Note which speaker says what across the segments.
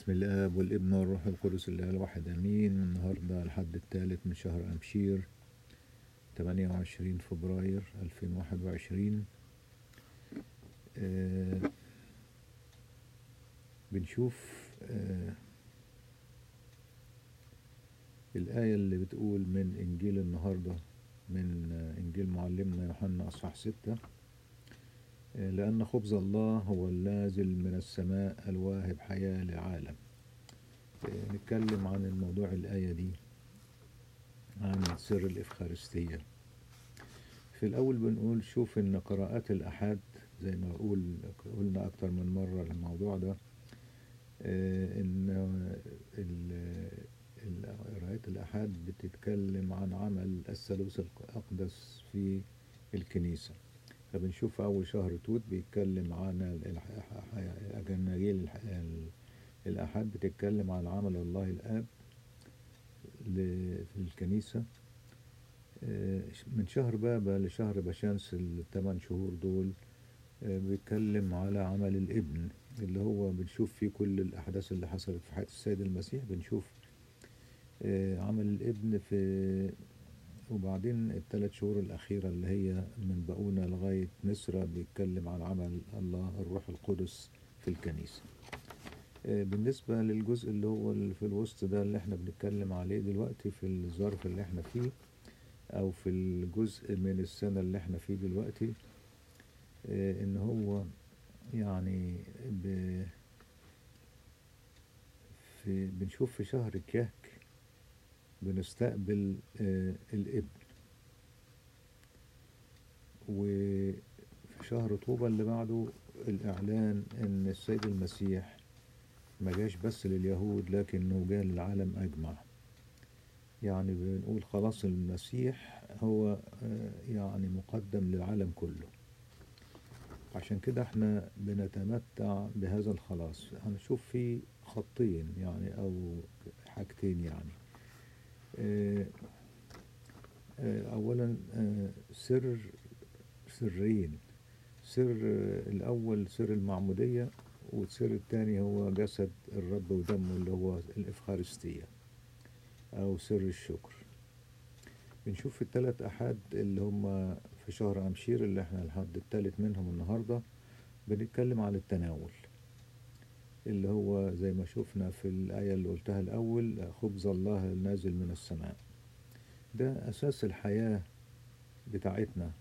Speaker 1: بسم الآب والابن والروح القدس الله الواحد أمين النهاردة الحد الثالث من شهر أمشير 28 فبراير 2021 آه بنشوف آه الآية اللي بتقول من إنجيل النهاردة من آه إنجيل معلمنا يوحنا أصحاح ستة لأن خبز الله هو النازل من السماء الواهب حياة للعالم نتكلم عن الموضوع الآية دي عن سر الإفخارستية في الأول بنقول شوف إن قراءات الأحاد زي ما أقول قلنا أكتر من مرة الموضوع ده إن قراءات الأحاد بتتكلم عن عمل الثالوث الأقدس في الكنيسة فبنشوف أول شهر توت بيتكلم عن الأجناجيل الأحد بتتكلم عن عمل الله الآب في الكنيسة من شهر بابا لشهر بشمس الثمان شهور دول بيتكلم على عمل الابن اللي هو بنشوف فيه كل الأحداث اللي حصلت في حياة السيد المسيح بنشوف عمل الابن في وبعدين الثلاث شهور الأخيرة اللي هي من بقونا لغاية مصر بيتكلم عن عمل الله الروح القدس في الكنيسة بالنسبة للجزء اللي هو اللي في الوسط ده اللي احنا بنتكلم عليه دلوقتي في الظرف اللي احنا فيه أو في الجزء من السنة اللي احنا فيه دلوقتي إن هو يعني ب في بنشوف في شهر كيهك بنستقبل آه الابن وفي شهر طوبى اللي بعده الإعلان إن السيد المسيح ما جاش بس لليهود لكنه جاء للعالم أجمع يعني بنقول خلاص المسيح هو آه يعني مقدم للعالم كله عشان كده احنا بنتمتع بهذا الخلاص هنشوف فيه خطين يعني أو حاجتين يعني أولا سر سرين سر الأول سر المعمودية والسر الثاني هو جسد الرب ودمه اللي هو الإفخارستية أو سر الشكر بنشوف في الثلاث أحد اللي هم في شهر أمشير اللي احنا الحد الثالث منهم النهاردة بنتكلم عن التناول اللي هو زي ما شفنا في الآية اللي قلتها الأول خبز الله النازل من السماء ده أساس الحياة بتاعتنا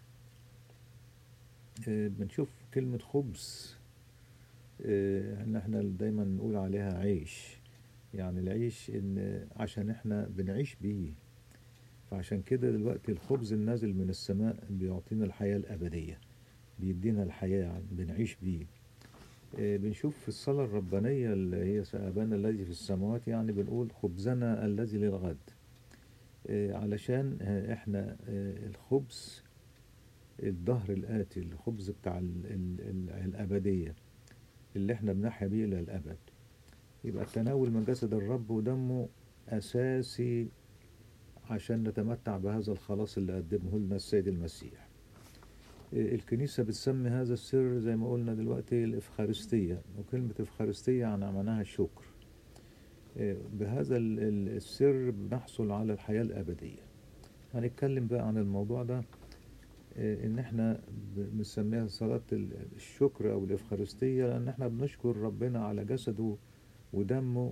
Speaker 1: بنشوف كلمة خبز ان احنا دايما نقول عليها عيش يعني العيش ان عشان احنا بنعيش بيه فعشان كده دلوقتي الخبز النازل من السماء بيعطينا الحياة الأبدية بيدينا الحياة بنعيش بيه بنشوف في الصلاة الربانية اللي هي أبانا الذي في السماوات يعني بنقول خبزنا الذي للغد علشان احنا الخبز الظهر الآتي الخبز بتاع ال ال ال الأبدية اللي احنا بنحيا بيه إلى الأبد يبقى التناول من جسد الرب ودمه أساسي عشان نتمتع بهذا الخلاص اللي قدمه لنا السيد المسيح الكنيسة بتسمي هذا السر زي ما قلنا دلوقتي الإفخارستية وكلمة إفخارستية يعني معناها الشكر بهذا السر بنحصل على الحياة الأبدية هنتكلم بقى عن الموضوع ده إن إحنا بنسميها صلاة الشكر أو الإفخارستية لأن إحنا بنشكر ربنا على جسده ودمه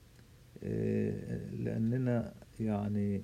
Speaker 1: لأننا يعني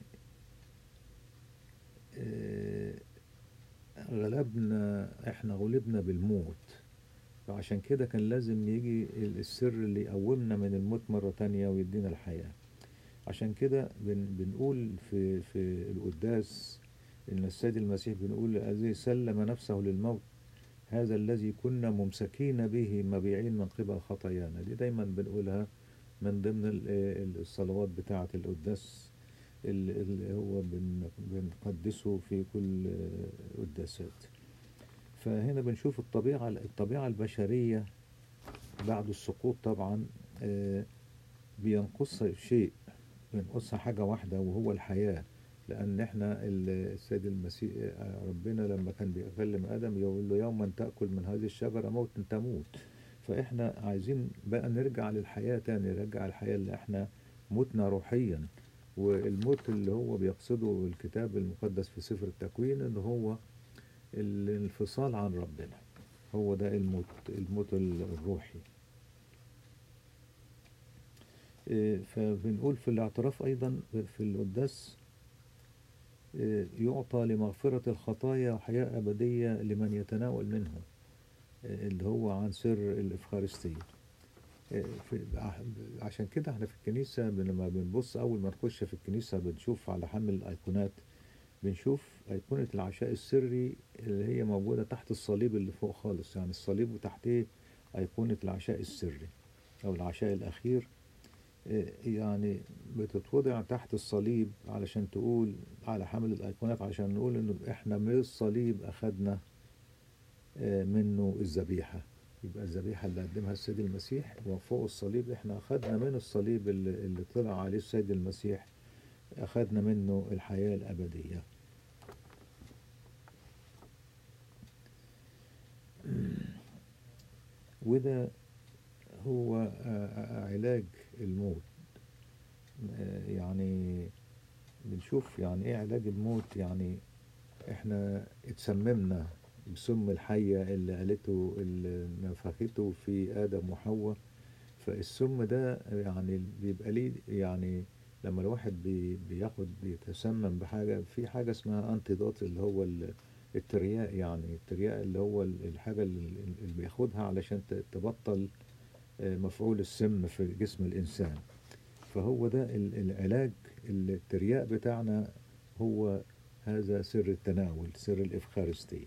Speaker 1: غلبنا احنا غلبنا بالموت فعشان كده كان لازم يجي السر اللي يقومنا من الموت مرة تانية ويدينا الحياة عشان كده بن بنقول في في القداس ان السيد المسيح بنقول الذي سلم نفسه للموت هذا الذي كنا ممسكين به مبيعين من قبل خطايانا دي دايما بنقولها من ضمن الصلوات بتاعة القداس اللي هو بنقدسه في كل قداسات فهنا بنشوف الطبيعة الطبيعة البشرية بعد السقوط طبعا بينقصها شيء بينقصها حاجة واحدة وهو الحياة لأن احنا السيد المسيح ربنا لما كان بيكلم آدم يقول له يوما تأكل من هذه الشجرة موت تموت فإحنا عايزين بقى نرجع للحياة تاني نرجع الحياة اللي إحنا متنا روحيا والموت اللي هو بيقصده الكتاب المقدس في سفر التكوين إن هو الانفصال عن ربنا هو ده الموت الموت الروحي إيه، فبنقول في الاعتراف أيضا في القداس إيه، يعطى لمغفرة الخطايا وحياة أبدية لمن يتناول منه إيه، اللي هو عن سر الإفخارستية إيه، في- ع- عشان كده احنا في الكنيسة لما بنبص أول ما نخش في الكنيسة بنشوف على حمل الأيقونات بنشوف أيقونة العشاء السري اللي هي موجودة تحت الصليب اللي فوق خالص يعني الصليب وتحتيه أيقونة العشاء السري أو العشاء الأخير إيه، يعني بتتوضع تحت الصليب علشان تقول على حمل الأيقونات عشان نقول إنه إحنا من الصليب أخدنا آه، منه الذبيحة يبقى الذبيحة اللي قدمها السيد المسيح وفوق الصليب إحنا أخدنا من الصليب اللي, اللي طلع عليه السيد المسيح أخدنا منه الحياة الأبدية وده هو آه، آه، علاج الموت آه، يعني بنشوف يعني ايه علاج الموت يعني احنا اتسممنا بسم الحية اللي قالته اللي نفخته في آدم وحواء فالسم ده يعني بيبقى ليه يعني لما الواحد بي بياخد بيتسمم بحاجة في حاجة اسمها انتيدوت اللي هو ال- الترياق يعني الترياق اللي هو ال- الحاجة اللي اللي بياخدها علشان ت- تبطل آه، مفعول السم في جسم الإنسان فهو ده ال- العلاج الترياق بتاعنا هو هذا سر التناول سر الإفخارستية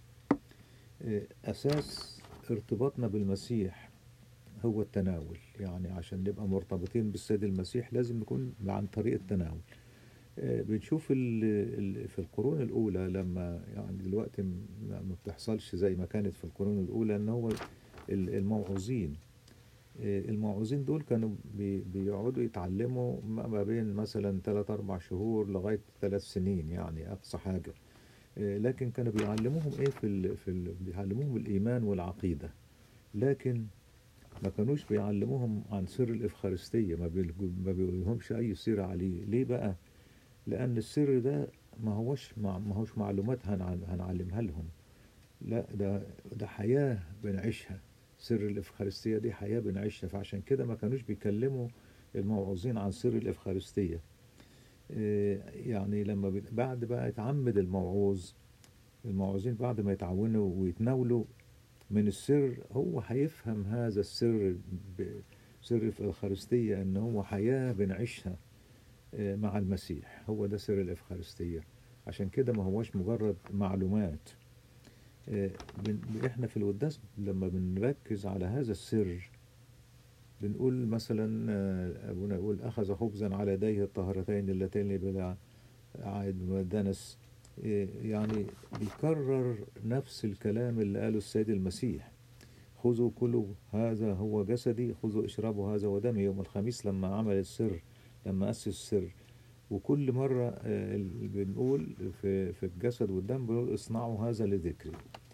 Speaker 1: آه، أساس ارتباطنا بالمسيح هو التناول يعني عشان نبقى مرتبطين بالسيد المسيح لازم نكون عن طريق التناول آه، بنشوف ال- ال- في القرون الأولى لما يعني دلوقتي م- ما بتحصلش زي ما كانت في القرون الأولى إن هو ال- الموعوظين آه، الموعوظين دول كانوا بي- بيقعدوا يتعلموا ما ما بين مثلا 3 4 شهور لغاية 3 سنين يعني أقصى حاجة آه، لكن كانوا بيعلموهم إيه في ال في ال بيعلموهم الإيمان والعقيدة لكن ما كانوش بيعلموهم عن سر الإفخارستية ما بيلجو- ما بيقولهمش أي سيرة عليه ليه بقى؟ لأن السر ده ما هوش مع ما هوش معلومات هنع- هنعلمها لهم لا ده ده حياة بنعيشها سر الإفخارستية دي حياة بنعيشها فعشان كده ما كانوش بيكلموا الموعظين عن سر الإفخارستية إيه، يعني لما بي- بعد بقى يتعمد الموعوظ الموعوظين بعد ما يتعاونوا ويتناولوا من السر هو هيفهم هذا السر ب- سر الإفخارستية إن هو حياة بنعيشها آه، مع المسيح هو ده سر الإفخارستية عشان كده ما هوش مجرد معلومات آه، بن- احنا في القداس لما بنركز على هذا السر بنقول مثلا آه، ابونا يقول اخذ خبزا على يديه الطهرتين اللتين بلا عائد ودنس آه، يعني بيكرر نفس الكلام اللي قاله السيد المسيح خذوا كلوا هذا هو جسدي خذوا اشربوا هذا ودمي يوم الخميس لما عمل السر لما أسس السر وكل مرة آه، ال- بنقول في في الجسد والدم بنقول اصنعوا هذا لذكري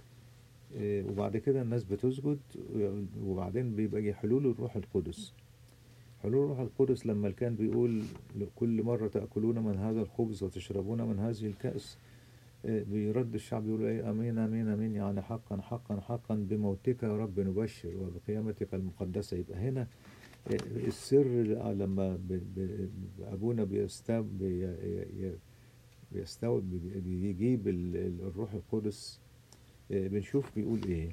Speaker 1: آه، وبعد كده الناس بتسجد وبعدين بيبقى حلول الروح القدس حلول الروح القدس لما كان بيقول كل مرة تأكلون من هذا الخبز وتشربون من هذه الكأس آه، بيرد الشعب يقول ايه امين امين امين يعني حقا حقا حقا بموتك يا رب نبشر وبقيامتك المقدسة يبقى هنا آه، السر لما ب- ب- ابونا بيستو بي- ي- بيستو بي- بيجيب ال- ال- الروح القدس آه، بنشوف بيقول ايه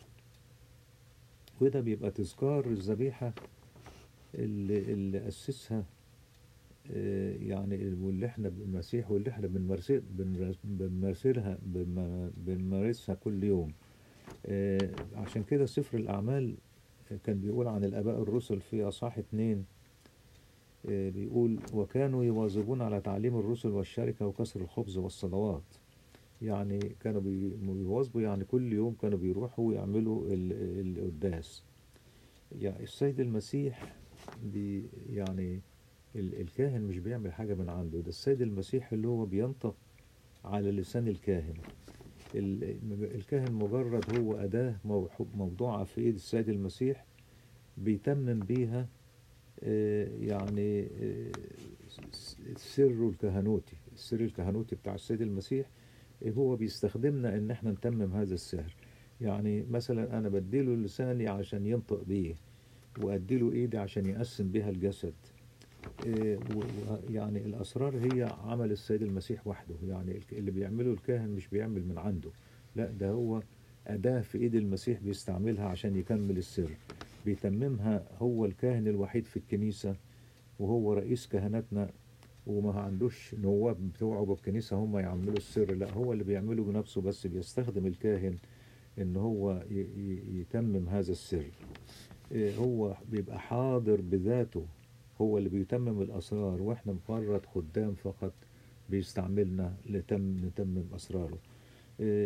Speaker 1: وده بيبقى تذكار الذبيحة اللي, اللي أسسها آه، يعني واللي احنا بالمسيح واللي احنا بنمارسها بنمارسها بنم- بنمارسها كل يوم آه، عشان كده سفر الأعمال كان بيقول عن الآباء الرسل في أصحاح اتنين آه، بيقول وكانوا يواظبون على تعليم الرسل والشركة وكسر الخبز والصلوات يعني كانوا بي- بيواظبوا يعني كل يوم كانوا بيروحوا يعملوا ال- القداس يعني السيد المسيح بي يعني ال- الكاهن مش بيعمل حاجة من عنده ده السيد المسيح اللي هو بينطق على لسان الكاهن ال- الكاهن مجرد هو أداة موحو- موضوعة في إيد السيد المسيح بيتمم بيها آه، يعني آه، س- سره الكهنوتي السر الكهنوتي بتاع السيد المسيح آه، هو بيستخدمنا ان احنا نتمم هذا السر يعني مثلا انا بديله لساني عشان ينطق بيه واديله ايدي عشان يقسم بيها الجسد آه، و- و- يعني الاسرار هي عمل السيد المسيح وحده يعني الك- اللي بيعمله الكاهن مش بيعمل من عنده لا ده هو أداة في إيد المسيح بيستعملها عشان يكمل السر بيتممها هو الكاهن الوحيد في الكنيسة وهو رئيس كهنتنا وما عندوش نواب بتوعه بالكنيسة هم يعملوا السر لا هو اللي بيعمله بنفسه بس بيستخدم الكاهن ان هو ي- ي- يتمم هذا السر إيه، هو بيبقى حاضر بذاته هو اللي بيتمم الأسرار واحنا مجرد خدام فقط بيستعملنا لتم نتمم أسراره إيه،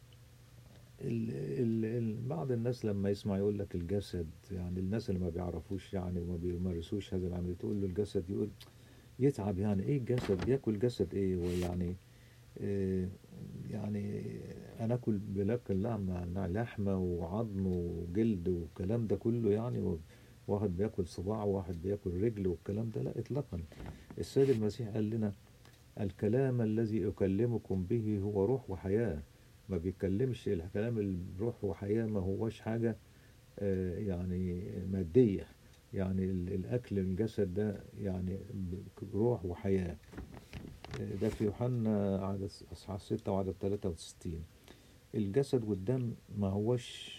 Speaker 1: ال ال ال بعض الناس لما يسمع يقول لك الجسد يعني الناس اللي ما بيعرفوش يعني وما بيمارسوش هذا العمل تقول له الجسد يقول يتعب يعني ايه الجسد بياكل جسد ايه ويعني إيه يعني انا اكل بلاكل لحمه لحمه وعظم وجلد والكلام ده كله يعني و- واحد بياكل صباع وواحد بياكل رجل والكلام ده لا اطلاقا السيد المسيح قال لنا الكلام الذي اكلمكم به هو روح وحياه ما بيتكلمش الكلام الروح وحياه ما هوش حاجه آه، يعني ماديه يعني ال- الاكل الجسد ده يعني ب- روح وحياه آه، ده في يوحنا عدد اصحاح 6 وعدد 63 الجسد والدم ما هوش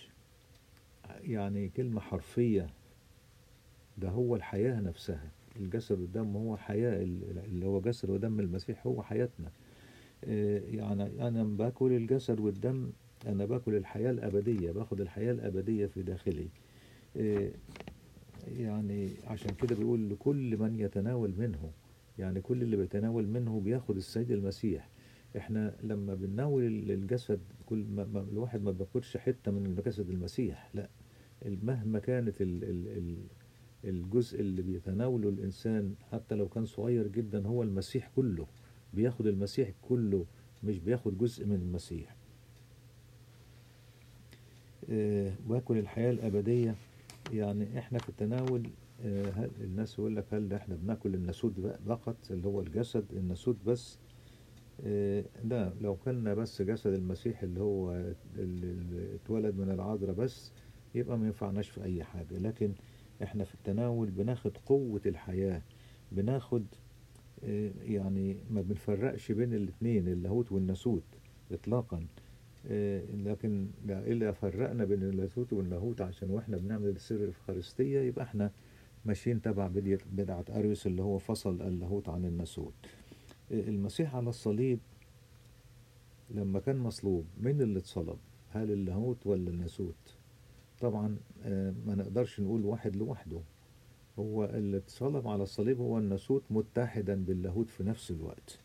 Speaker 1: يعني كلمة حرفية ده هو الحياة نفسها الجسد والدم هو حياة ال- اللي هو جسد ودم المسيح هو حياتنا آه، يعني أنا باكل الجسد والدم أنا باكل الحياة الأبدية باخد الحياة الأبدية في داخلي آه، يعني عشان كده بيقول لكل من يتناول منه يعني كل اللي بيتناول منه بياخد السيد المسيح احنا لما بنناول ال- الجسد كل ما ما الواحد ما بياخدش حتة من جسد المسيح لا مهما كانت ال ال ال الجزء اللي بيتناوله الإنسان حتى لو كان صغير جدا هو المسيح كله بياخد المسيح كله مش بياخد جزء من المسيح آه، باكل الحياة الأبدية يعني احنا في التناول آه، هل الناس يقول لك هل احنا بناكل الناسوت بق- فقط اللي هو الجسد الناسوت بس آه، لا لو كلنا بس جسد المسيح اللي هو اللي اللي اتولد من العذراء بس يبقى ما ينفعناش في أي حاجة لكن احنا في التناول بناخد قوة الحياة بناخد آه، يعني ما بنفرقش بين الاثنين اللاهوت والناسوت إطلاقا آه، لكن لا- إلا فرقنا بين اللاهوت واللاهوت عشان واحنا بنعمل السر الإفخارستية يبقى احنا ماشيين تبع بدية- بدعة أريوس اللي هو فصل اللاهوت عن الناسوت آه، المسيح على الصليب لما كان مصلوب مين اللي اتصلب هل اللاهوت ولا الناسوت طبعا آه، ما نقدرش نقول واحد لوحده هو اللي اتصلب على الصليب هو الناسوت متحدا باللاهوت في نفس الوقت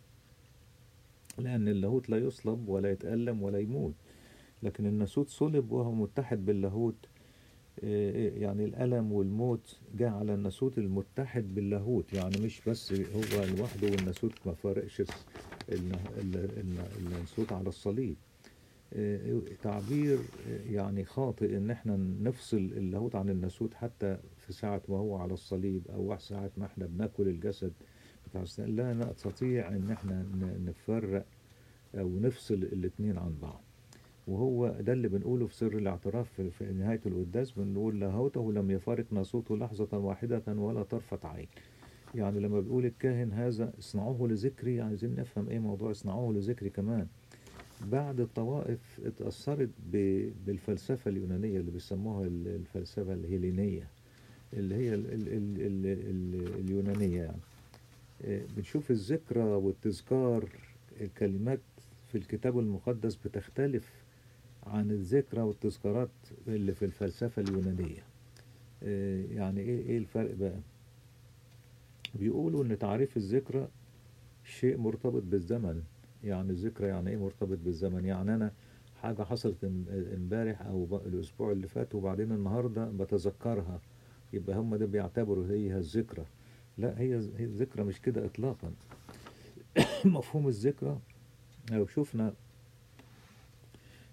Speaker 1: لأن اللاهوت لا يصلب ولا يتألم ولا يموت لكن الناسوت صلب وهو متحد باللاهوت آه، يعني الألم والموت جاء على الناسوت المتحد باللاهوت يعني مش بس هو لوحده والناسوت ما فارقش الس- الن- ال- ال- الناسوت على الصليب آه، تعبير آه، يعني خاطئ ان احنا نفصل اللاهوت عن الناسوت حتى في ساعة ما هو على الصليب او ساعة ما احنا بناكل الجسد بتاع الس- لا نستطيع ان احنا ن- نفرق او نفصل الاتنين عن بعض وهو ده اللي بنقوله في سر الاعتراف في, في نهاية القداس بنقول لاهوته لم يفارق ناسوته لحظة واحدة ولا طرفة عين يعني لما بيقول الكاهن هذا اصنعوه لذكري عايزين نفهم ايه موضوع اصنعوه لذكري كمان بعد الطوائف اتأثرت ب- بالفلسفة اليونانية اللي بيسموها ال- الفلسفة الهيلينية اللي هي ال ال ال ال ال اليونانية يعني آه، بنشوف الذكرى والتذكار الكلمات في الكتاب المقدس بتختلف عن الذكرى والتذكارات اللي في الفلسفة اليونانية آه، يعني ايه ايه الفرق بقى بيقولوا ان تعريف الذكرى شيء مرتبط بالزمن يعني الذكرى يعني ايه مرتبط بالزمن يعني انا حاجة حصلت ام- امبارح او ب- الاسبوع اللي فات وبعدين النهاردة بتذكرها يبقى هم ده بيعتبروا هي الذكرى لا هي هي الذكرى مش كده اطلاقا مفهوم الذكرى لو شفنا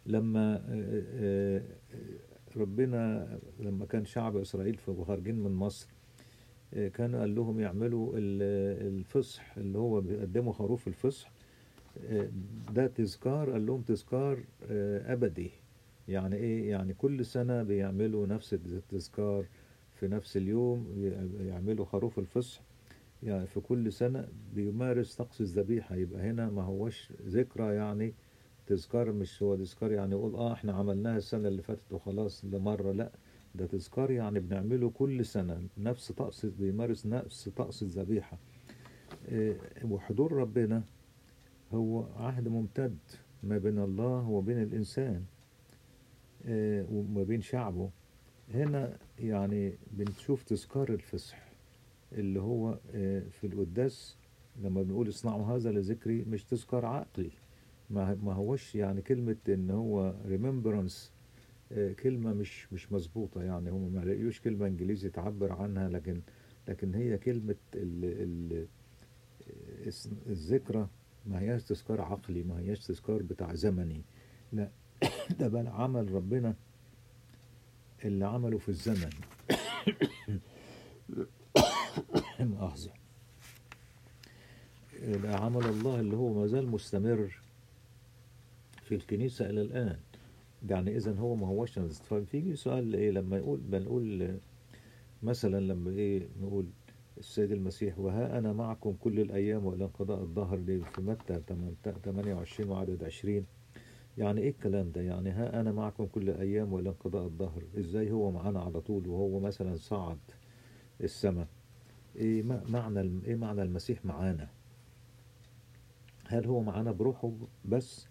Speaker 1: لما آه، آه، ربنا لما كان شعب إسرائيل في خارجين من مصر آه، كان قال لهم يعملوا ال- الفصح اللي هو بيقدموا خروف الفصح آه، ده تذكار قال لهم تذكار آه، أبدي يعني إيه يعني كل سنة بيعملوا نفس التذكار في نفس اليوم يعملوا خروف الفصح يعني في كل سنة بيمارس طقس الذبيحة يبقى هنا ما هوش ذكرى يعني تذكار مش هو تذكار يعني يقول اه احنا عملناها السنة اللي فاتت وخلاص لمرة لا ده تذكار يعني بنعمله كل سنة نفس طقس بيمارس نفس طقس الذبيحة إيه، وحضور ربنا هو عهد ممتد ما بين الله وبين الإنسان إيه، وما بين شعبه هنا يعني بنشوف تذكار الفصح اللي هو آه، في القداس لما بنقول اصنعوا هذا لذكري مش تذكار عقلي ما ما هوش يعني كلمة ان هو remembrance آه، كلمة مش مش مظبوطة يعني هم ما لقيوش كلمة انجليزي تعبر عنها لكن لكن هي كلمة ال ال الس- الذكرى ما هياش تذكار عقلي ما هياش تذكار بتاع زمني لا ده بل عمل ربنا اللي عمله في الزمن مؤاخذة ده عمل الله اللي هو ما زال مستمر في الكنيسة إلى الآن يعني إذا هو ما هوش فيجي سؤال إيه لما يقول بنقول مثلا لما إيه نقول السيد المسيح وها أنا معكم كل الأيام وإلى انقضاء الظهر دي في متى 28 وعدد 20 يعني إيه الكلام ده يعني ها أنا معكم كل الأيام وإلى انقضاء الظهر إزاي هو معانا على طول وهو مثلا صعد السماء ايه ما- معنى الم- ايه معنى المسيح معانا هل هو معانا بروحه بس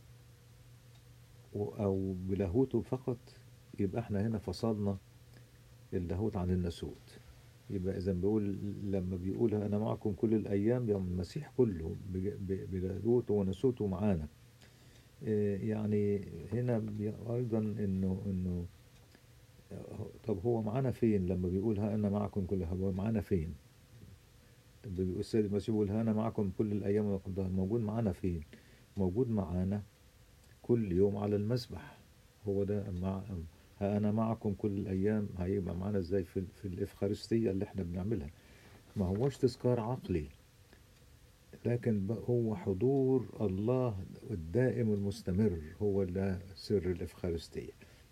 Speaker 1: و- او بلاهوته فقط يبقى احنا هنا فصلنا اللاهوت عن الناسوت يبقى اذا بيقول لما بيقول انا معكم كل الايام يوم المسيح كله بج- ب- بلاهوته وناسوته معانا إيه يعني هنا بي- ايضا انه انه طب هو معانا فين لما بيقول ها انا معكم كل هو معانا فين طب بيقول السيد المسيح بيقول ها انا معكم كل الايام والقضاء موجود معانا فين موجود معانا كل يوم على المسبح هو ده مع ها انا معكم كل الايام هيبقى معانا ازاي في في الافخارستيه اللي احنا بنعملها ما هوش تذكار عقلي لكن ب- هو حضور الله الدائم المستمر هو ده سر الافخارستيه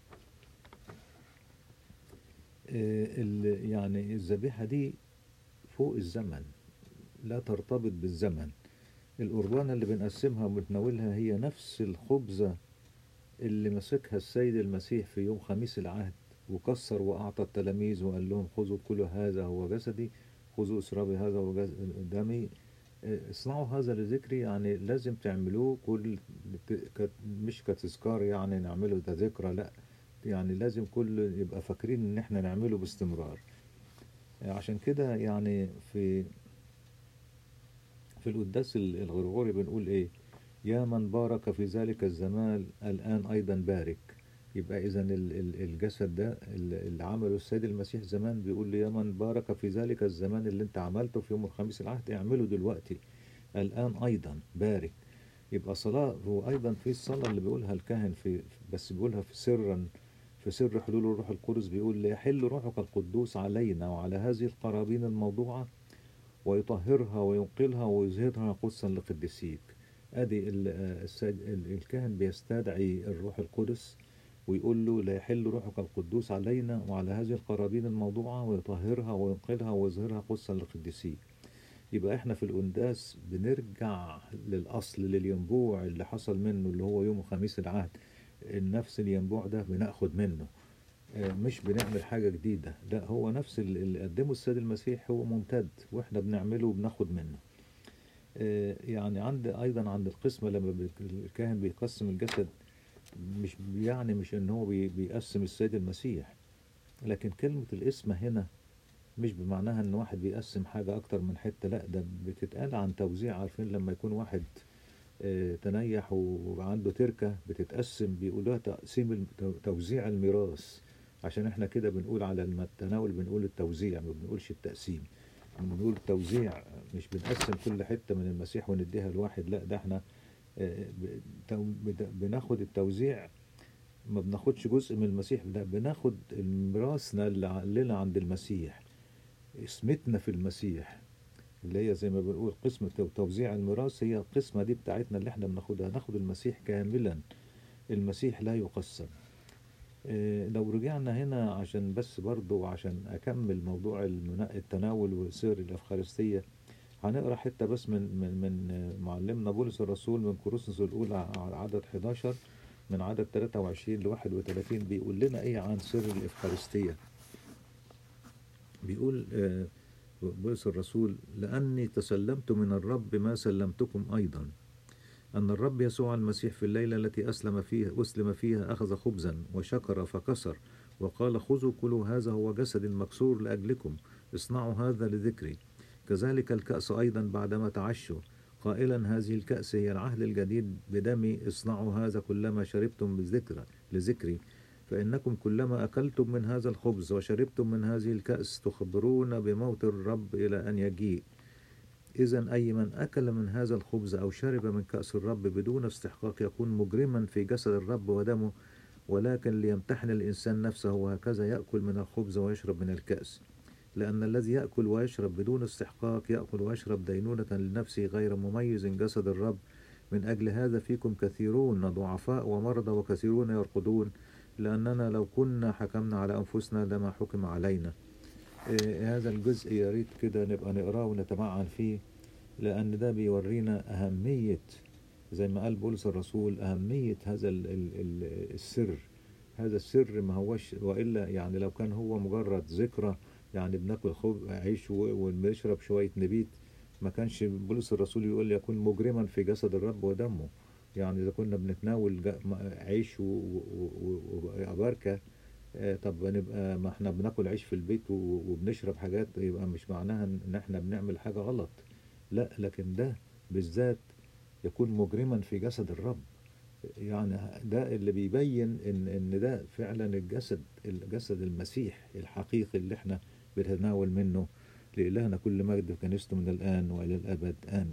Speaker 1: آه، ال- يعني الذبيحة دي فوق الزمن لا ترتبط بالزمن القربانة اللي بنقسمها وبنتناولها هي نفس الخبزة اللي مسكها السيد المسيح في يوم خميس العهد وكسر وأعطى التلاميذ وقال لهم خذوا كلوا هذا هو جسدي خذوا اشربوا هذا هو جز- دمي آه، اصنعوا هذا لذكري يعني لازم تعملوه كل ت- ك- مش كتذكار يعني نعمله ده ذكرى لا يعني لازم كل يبقى فاكرين ان احنا نعمله باستمرار عشان كده يعني في في القداس ال- الغرغوري بنقول ايه يا من بارك في ذلك الزمان الآن أيضا بارك يبقى إذا الجسد ده ال- اللي عمله السيد المسيح زمان بيقول لي يا من بارك في ذلك الزمان اللي انت عملته في يوم الخميس العهد اعمله دلوقتي الآن أيضا بارك يبقى صلاة هو أيضا في الصلاة اللي بيقولها الكاهن في بس بيقولها في سرا في سر حلول الروح القدس بيقول ليحل روحك القدوس علينا وعلى هذه القرابين الموضوعة ويطهرها وينقلها ويزهدها قدسا لقدسيك ادي ال- آه، السيد- ال- الكاهن بيستدعي الروح القدس ويقول له لا يحل روحك القدوس علينا وعلى هذه القرابين الموضوعة ويطهرها وينقلها ويظهرها قدسا لقدسيك يبقى احنا في القنداس بنرجع للأصل للينبوع اللي حصل منه اللي هو يوم خميس العهد نفس الينبوع ده بناخد منه آه، مش بنعمل حاجة جديدة لا هو نفس ال- اللي قدمه السيد المسيح هو ممتد واحنا بنعمله وبناخد منه آه، يعني عند ايضا عند القسمة لما بي- الكاهن بيقسم الجسد مش يعني مش ان هو بي- بيقسم السيد المسيح لكن كلمة القسمة هنا مش بمعناها ان واحد بيقسم حاجة اكتر من حتة لا ده بتتقال عن توزيع عارفين لما يكون واحد آه، تنيح وعنده تركة بتتقسم بيقولوها تقسيم الم- توزيع الميراث عشان احنا كده بنقول على الم- التناول بنقول التوزيع ما بنقولش التقسيم بنقول التوزيع مش بنقسم كل حتة من المسيح ونديها لواحد لا ده احنا آه، ب- تو- بد- بناخد التوزيع ما بناخدش جزء من المسيح لا بناخد ميراثنا اللي لنا عند المسيح اسمتنا في المسيح اللي هي زي ما بنقول قسمة توزيع الميراث هي القسمة دي بتاعتنا اللي احنا بناخدها ناخد المسيح كاملا المسيح لا يقسم إيه، لو رجعنا هنا عشان بس برضو عشان أكمل موضوع المنا- التناول وسر الأفخارستية هنقرا حتة بس من من من معلمنا بولس الرسول من كورنثوس الأولى ع- عدد 11 من عدد 23 ل 31 بيقول لنا إيه عن سر الإفخارستية بيقول آه، بولس الرسول لأني تسلمت من الرب ما سلمتكم أيضا أن الرب يسوع المسيح في الليلة التي أسلم فيها أسلم فيها أخذ خبزا وشكر فكسر وقال خذوا كلوا هذا هو جسد مكسور لأجلكم اصنعوا هذا لذكري كذلك الكأس أيضا بعدما تعشوا قائلا هذه الكأس هي العهد الجديد بدمي اصنعوا هذا كلما شربتم بذكرى لذكري فإنكم كلما أكلتم من هذا الخبز وشربتم من هذه الكأس تخبرون بموت الرب إلى أن يجيء إذا أي من أكل من هذا الخبز أو شرب من كأس الرب بدون استحقاق يكون مجرما في جسد الرب ودمه ولكن ليمتحن الإنسان نفسه وهكذا يأكل من الخبز ويشرب من الكأس لأن الذي يأكل ويشرب بدون استحقاق يأكل ويشرب دينونة لنفسه غير مميز جسد الرب من أجل هذا فيكم كثيرون ضعفاء ومرضى وكثيرون يرقدون لأننا لو كنا حكمنا على أنفسنا لما حكم علينا إيه هذا الجزء يا ريت كده نبقى نقراه ونتمعن فيه لأن ده بيورينا أهمية زي ما قال بولس الرسول أهمية هذا ال ال ال السر هذا السر ما هوش وإلا يعني لو كان هو مجرد ذكرى يعني بناكل خب عيش و- وبنشرب شوية نبيت ما كانش بولس الرسول يقول يكون مجرما في جسد الرب ودمه يعني إذا كنا بنتناول جا- م- عيش و- و- و- وبركة آه، طب نبقى ما احنا بناكل عيش في البيت و- وبنشرب حاجات يبقى مش معناها ان احنا بنعمل حاجة غلط لا لكن ده بالذات يكون مجرما في جسد الرب يعني ده اللي بيبين ان ان ده فعلا الجسد الجسد المسيح الحقيقي اللي احنا بنتناول منه لإلهنا كل مجد في كنيسته من الآن وإلى الأبد آمين